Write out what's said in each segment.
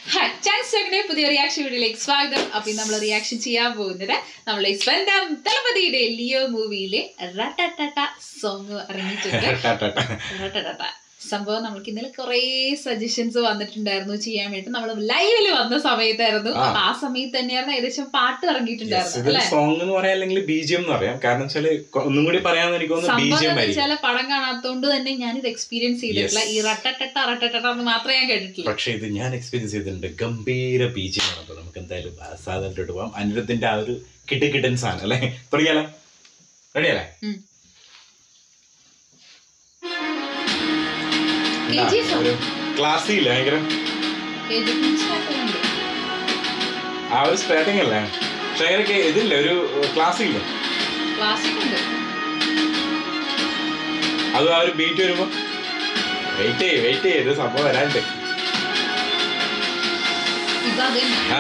Hi chance സ്റ്റോക്കിന്റെ പുതിയ reaction വീഡിയോയിലേക്ക് സ്വാഗതം അപ്പൊ ഇന്ന് നമ്മൾ റിയാക്ഷൻ ചെയ്യാൻ പോകുന്നത് നമ്മളെ സ്വന്തം തലപതിയുടെ ലിയോ മൂവിയിലെ റട്ടട്ട സോങ് ഇറങ്ങിയിട്ടുണ്ട് റട്ടട്ട സംഭവം നമുക്ക് ഇന്നലെ കുറേ സജഷൻസ് വന്നിട്ടുണ്ടായിരുന്നു ചെയ്യാൻ വേണ്ടി നമ്മൾ ലൈവില് വന്ന സമയത്തായിരുന്നു ആ. അപ്പൊ ആ സമയത്ത് തന്നെയായിരുന്നു ഏകദേശം പാട്ട് ഇറങ്ങിയിട്ടുണ്ടായിരുന്നു ഇതൊരു അല്ലെ സോങ് എന്ന് പറയാം അല്ലെങ്കിൽ ബീജിയം എന്ന് പറയാം കാരണം വെച്ചാല് കൊ- ഒന്നും കൂടി പറയാന്ന് എനിക്ക് തോന്നുന്നു സംഭവം ബീജിയം എന്ന് ആയിരിക്കും വെച്ചാൽ പടം കാണാത്തോണ്ട് തന്നെ ഞാൻ ഇത് എക്സ്പീരിയൻസ് ചെയ്തിട്ടില്ല Yes. ഈ റട്ടട്ട റട്ടട്ട എന്ന് മാത്രമേ ഞാൻ കേട്ടിട്ടില്ല പക്ഷെ ഇത് ഞാൻ എക്സ്പീരിയൻസ് ചെയ്തിട്ടുണ്ട് ഗംഭീര ബീജിയം ആണ് അപ്പൊ നമുക്ക് എന്തായാലും സാധാരണ പോവാം അനിരുദ്ധിന്റെ ആ ഒരു കിട്ട് കിട്ടൻ സാധനം അല്ലെ തുടങ്ങിയാലോ റെഡിയല്ലേ ഉം. KGF ആ? ഒരു ക്ലാസ്സി ഇല്ല ഭയങ്കര കേട്ടിട്ടുണ്ട് ആ ഒരു സ്റ്റാർട്ടിങ് അല്ലേ പക്ഷെ ഭയങ്കര കേ- ഇതില്ല ഒരു ക്ലാസ്സി ഇല്ല ക്ലാസിക് ഉണ്ട് അത് ആ ഒരു ബീറ്റ് വരുമ്പോ വെയിറ്റ് ചെയ്യ് വെയിറ്റ് ചെയ്യ് ഇത് സംഭവം വരാണ്ട് ഇതത് ആ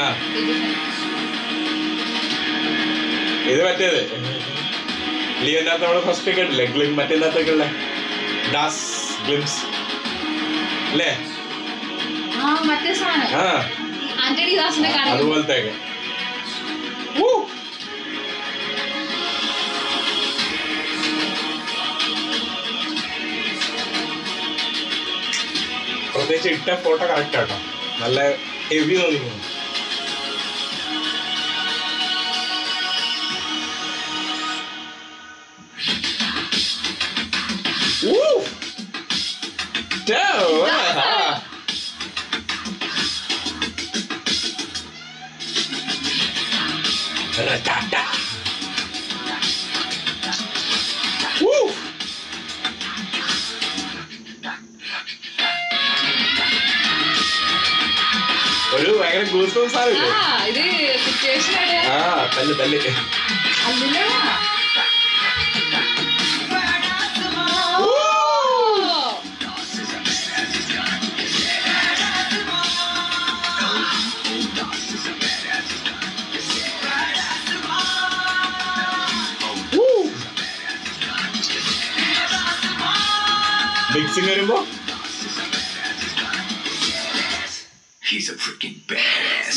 ഇത് മറ്റേത് ലിയോനകത്ത് നമ്മള് ഫസ്റ്റ് കേട്ടില്ലേ ഗ്ലിം മറ്റേനകത്തൊക്കെ ഉള്ള ഡാസ് ഗ്ലിംസ് അല്ലേ ആ മറ്റേ സാധനം ആ ആന്റണി ദാസിന്റെ കാണുന്നത് അതുപോലത്തെ ഒക്കെ പ്രത്യേകിച്ച് ഇട്ട ഫോട്ടോ കറക്റ്റ് ആട്ടോ നല്ല ഹെവി തോന്നിക്കുന്നു Woo! Doe! Ah. Ratata. Woo! ഒരു ഭയങ്കര ഗൂസ് ബംസ് ആ ആവില്ലേ ഇത് സിറ്റുവേഷൻ ആണ് ആ തല്ല് തല്ല് അല്ലല്ല മിക്സിങ് വരുമ്പോ He's a freaking badass.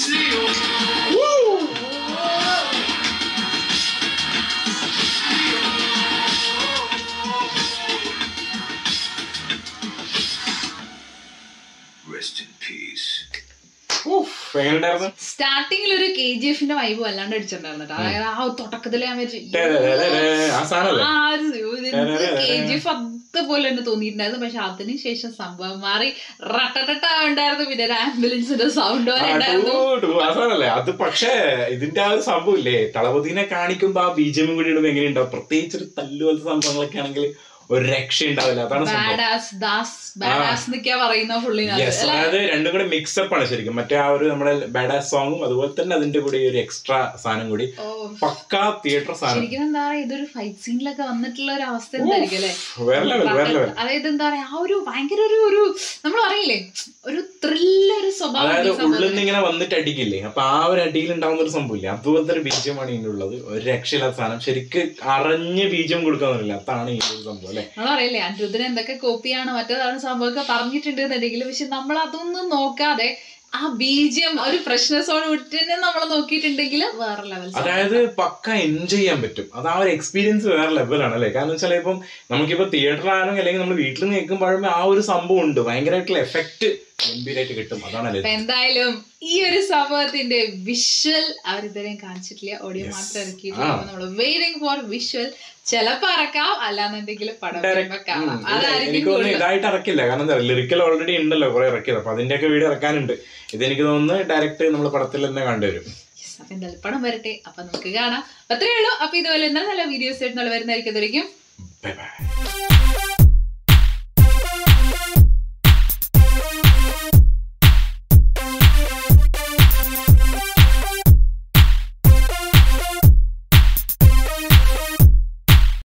Rest in peace. എങ്ങനെ ഉണ്ടായിരുന്നു സ്റ്റാർട്ടിങ്ങിൽ ഒരു കെ ജി എഫിന്റെ വൈബ് വല്ലാണ്ട് അടിച്ചിട്ടുണ്ടായിരുന്നു കേട്ടോ അതായത് ആ തൊട്ടക്കത്തില് ഞാൻ വിചാരിച്ചു, ആ സാധനല്ലേ ആ കെ ജി എഫ് അതുപോലെ തന്നെ തോന്നിയിട്ടുണ്ടായിരുന്നു പക്ഷെ അതിന് ശേഷം സംഭവം മാറി റട്ടട്ട ഉണ്ടായിരുന്നു പിന്നെ ഒരു ആംബുലൻസിന്റെ സൗണ്ട് ആ, വരെ ഉണ്ടായിരുന്നു ടൂ, ടൂ, ആ സാധനല്ലേ അത് പക്ഷേ ഇതിന്റെ ആ ഒരു സംഭവം ഇല്ലേ തളപതിനെ കാണിക്കുമ്പോ ആ ബീജം കൂടി ഇടുമ്പോ എങ്ങനെയുണ്ടാവും പ്രത്യേകിച്ച് ഒരു തല്ലുപോലത്തെ സംഭവങ്ങളൊക്കെ ആണെങ്കിൽ ഒരു രക്ഷ ഉണ്ടാവില്ല അതാണ് സംഭവം ബാഡാസ് ദാസ് ബാഡാസ് എന്നൊക്കെയാ പറയുന്ന യെസ് പുള്ളിനകത്ത് അല്ലെ അതായത് രണ്ടും കൂടെ മിക്സപ്പ് ആണ് ശരിക്കും മറ്റേ ആ ഒരു നമ്മുടെ ബാഡാസ് സോങ്ങും അതുപോലെ തന്നെ അതിന്റെ കൂടെ ഈ ഒരു എക്സ്ട്രാ സാധനം കൂടി ഓ പക്കാ തിയേറ്റർ സാധനം ശരിക്കും എന്താ പറയാ ഇതൊരു ഫൈറ്റ് സീനിലൊക്കെ വന്നിട്ടുള്ള ഒരു അവസ്ഥ എന്തായിരിക്കും അല്ലെ വേറെ ലെവൽ വേറെ ലെവൽ അതായത് എന്താ പറയാ ആ ഒരു ഭയങ്കര ഒരു ഒരു നമ്മൾ അറിയില്ലേ ഒരു ത്രില്ലൊരു സ്വഭാവം അതായത് ഈ ഉള്ളിൽ സംഭവത്തിന്. നിന്ന് ഇങ്ങനെ വന്നിട്ട് അടിക്കില്ലേ അപ്പൊ ആ ഒരു അടിയിൽ ഉണ്ടാവുന്ന ഒരു സംഭവമില്ലേ അതുപോലത്തെ ഒരു ബീജമാണ് ഇതിനുള്ളത് ഒരു രക്ഷയില്ലാത്ത സാധനം ശരിക്ക് അറിഞ്ഞ് ബീജം കൊടുക്കാന്നില്ല അതാണ് ഈ ഒരു സംഭവം അല്ലെ നമ്മൾ അറിയില്ലേ അനിരുദ്ധന് എന്തൊക്കെ കോപ്പിയാണ് മറ്റേതാണ് സംഭവമൊക്കെ പറഞ്ഞിട്ടുണ്ട് എന്നുണ്ടെങ്കിൽ പക്ഷെ നമ്മൾ അതൊന്നും നോക്കാതെ ആ ബീജിയം ഒരു ഫ്രഷ്നെസ്സോട് വിട്ടിട്ട് നമ്മൾ നോക്കിയിട്ടുണ്ടെങ്കിൽ വേറെ ലെവൽ അതായത് പക്ക എൻജോയ് ചെയ്യാൻ പറ്റും അത് ആ ഒരു എക്സ്പീരിയൻസ് വേറെ ലെവലാണ് അല്ലേ കാരണം വെച്ചാൽ ഇപ്പം നമുക്കിപ്പോ തിയേറ്ററിലാണെങ്കിൽ അല്ലെങ്കിൽ നമ്മൾ വീട്ടിൽ നിൽക്കുമ്പോഴും ആ ഒരു സംഭവം ഉണ്ട് ഭയങ്കരമായിട്ടുള്ള എഫക്റ്റ് ഗംഭീരമായിട്ട് കിട്ടും അതാണ് അപ്പൊ അല്ലേ എന്തായാലും ഈ ഒരു സംഭവത്തിന്റെ വിഷ്വൽ അവരിതുവരെയും കാണിച്ചിട്ടില്ല ഓഡിയോ Yes. മാത്രം ഇറക്കിയിട്ടില്ല ആ. അപ്പൊ നമ്മൾ വെയിറ്റിംഗ് ഫോർ വിഷ്വൽ ചിലപ്പോ ഇറക്കാം അല്ലാന്നുണ്ടെങ്കിൽ പടം വരുമ്പോ കാണാം ഉം. അതായിരിക്കും എനിക്ക് തോന്നുന്നു കൂടുതൽ ഇതായിട്ട് ഇറക്കില്ല കാരണം എന്താ ലിറിക്കൽ ഓൾറെഡി ഉണ്ടല്ലോ കുറെ ഇറക്കിയത് അപ്പൊ അതിന്റെയൊക്കെ വീഡിയോ ഇറക്കാനുണ്ട് ഇതെനിക്ക് തോന്നുന്നു ഡയറക്റ്റ് നമ്മൾ പടത്തിൽ തന്നെ കണ്ടുവരും Yes, അപ്പൊ എന്തായാലും പടം വരട്ടെ അപ്പൊ നമുക്ക് കാണാം അപ്പൊ അത്രേ ഉള്ളൂ അപ്പൊ ഇതുപോലെ എന്താ നല്ല വീഡിയോസ് ആയിട്ട് നമ്മൾ വരുന്നതായിരിക്കും ബൈ ബൈ